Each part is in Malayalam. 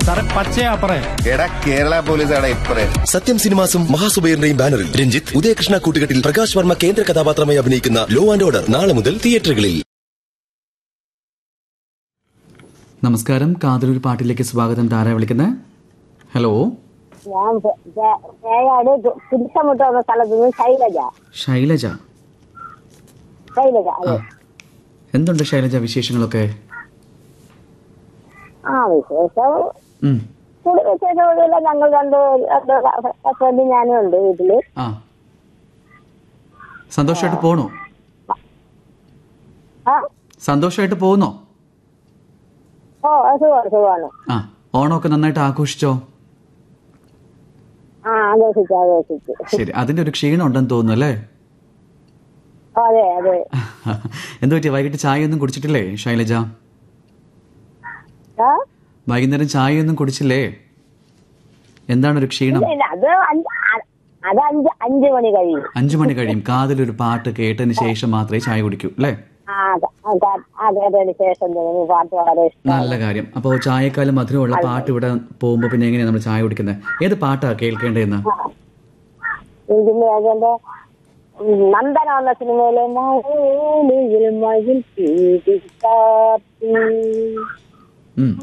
സാറേ പച്ചയാ പറയാ എടാ കേരള പോലീസാണ് ഇപ്പറേ സത്യം സിനിമാസും മഹാസുബൈറിന്റെയും ബാനറിൽ രഞ്ജിത്ത് ഉദയകൃഷ്ണ കൂട്ടുകെട്ടിൽ പ്രകാശ് വർമ്മ കേന്ദ്ര കഥാപാത്രമായി അഭിനയിക്കുന്ന ലോ ആൻഡ് ഓർഡർ നാളെ മുതൽ തിയേറ്ററുകളിൽ നമസ്കാരം കാതലൂർ പാട്ടിലേക്ക് സ്വാഗതം താര വിളിക്കുന്നത് ഹലോ ഞാൻ പേ- പേ- പേയാട് തിരിച്ചമുട്ട് വന്ന സ്ഥലത്ത് നിന്ന് ശൈലജ ശൈലജ ശൈലജ ആ അതെ എന്തുണ്ട് ശൈലജ വിശേഷങ്ങളൊക്കെ ആ വിശേഷം ഉം. കൂടി വിശേഷമൊന്നുമില്ല ഞങ്ങൾ രണ്ട് രണ്ട് ഹസ്ബൻഡും ഞാനും ഉണ്ട് വീട്ടില് ആ സന്തോഷമായിട്ട് പോണോ ആ സന്തോഷമായിട്ട് പോകുന്നോ ഓ സുഖമാണ് സുഖമാണ് ആ ഓണമൊക്കെ നന്നായിട്ട് ആഘോഷിച്ചോ ആ ആഘോഷിച്ചു ആഘോഷിച്ചു ശരി അതിന്റെ ഒരു ക്ഷീണം ഉണ്ടെന്ന് തോന്നുന്നു അല്ലേ അതെ അതെ എന്തു പറ്റി വൈകിട്ട് ചായ ഒന്നും കുടിച്ചിട്ടില്ലേ ശൈലജ ആ വൈകുന്നേരം ചായ ഒന്നും കുടിച്ചില്ലേ എന്താണ് ഒരു ക്ഷീണം ഇല്ല, അത് അഞ്ച് അ- അത് അഞ്ച് അഞ്ച് മണി കഴിയും അഞ്ചു മണി കഴിയും കാതിലൊരു പാട്ട് കേട്ടതിന് ശേഷം മാത്രമേ ചായ കുടിക്കൂ അല്ലേ ആ ക- ആ ക- ആ കേട്ടതിന് ശേഷം തോന്നുന്നു പാട്ട് വളരെ ഇഷ്ടം നല്ല കാര്യം അപ്പോൾ ചായക്കാലം മധുരമുള്ള പാട്ട് ഇവിടെ പോകുമ്പോൾ പിന്നെ എങ്ങനെയാണ് നമ്മൾ ചായ കുടിക്കുന്നത് ഏത് പാട്ടാ കേൾക്കേണ്ടതെന്ന് ഇതിന് അതിന്റെ നന്ദന എന്ന സിനിമയിലെ മഴയിൽ മയിൽ പീഡിക്കാത്തി ഉം.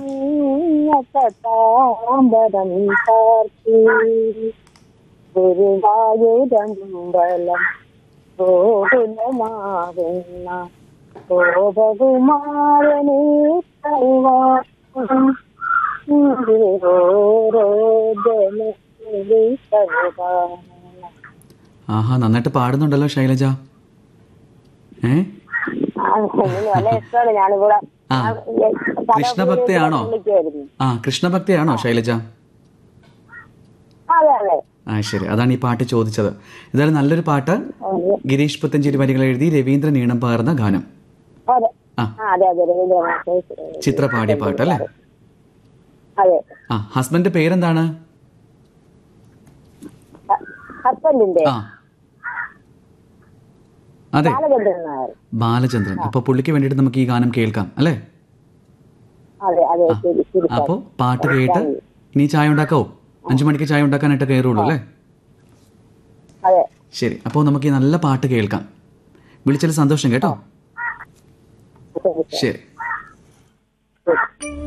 താമ്പരം ചാർത്തി ഗുരുവായൂരമ്പലം ഗോകുലമാവുന്ന ഗോപകുമാരനെ കൈവാക്കും ഓരോ ജനത്തിലെ കവിതാനം ആഹാ നന്നായിട്ട് പാടുന്നുണ്ടല്ലോ ശൈലജ ഏ ആ, എനിക്ക് നല്ല ഇഷ്ടമാണ് ഞാനിവിടെ ആ. കൃഷ്ണഭക്തയാണോ? വിളിക്കുമായിരുന്നു. ആ കൃഷ്ണഭക്തിയാണോ ശൈലജ അതെ അതെ ആ ശരി അതാണ് ഈ പാട്ട് ചോദിച്ചത് ഇതായാലും നല്ലൊരു പാട്ട് ഗിരീഷ് പുത്തഞ്ചേരി വരികൾ എഴുതി രവീന്ദ്രൻ ഈണം പകർന്ന ഗാനം അതെ ആ. ആ, അതെ അതെ രവീന്ദ്രനാഥ് ചിത്ര പാടിയ പാട്ട് അല്ലേ അതെ ആ ഹസ്ബൻഡ് പേരെന്താണ് ഹസ്ബൻഡിന്റെ ആ അതെ ബാലചന്ദ്രൻ നായർ ബാലചന്ദ്രൻ അപ്പോൾ പുള്ളിക്ക് വേണ്ടിയിട്ട് നമുക്ക് ഈ ഗാനം കേൾക്കാം അല്ലേ അതെ അതെ ശരി ശരി സാർ. അപ്പോൾ പാട്ട് കേട്ട് ഇനി ചായ ഉണ്ടാക്കാവോ അഞ്ചു മണിക്ക് ചായ ഉണ്ടാക്കാനായിട്ട് കയറുള്ളൂ അല്ലേ അതെ ശരി അപ്പോൾ നമുക്ക് ഈ നല്ല പാട്ട് കേൾക്കാം വിളിച്ചതിൽ സന്തോഷം കേട്ടോ ശരി ശരി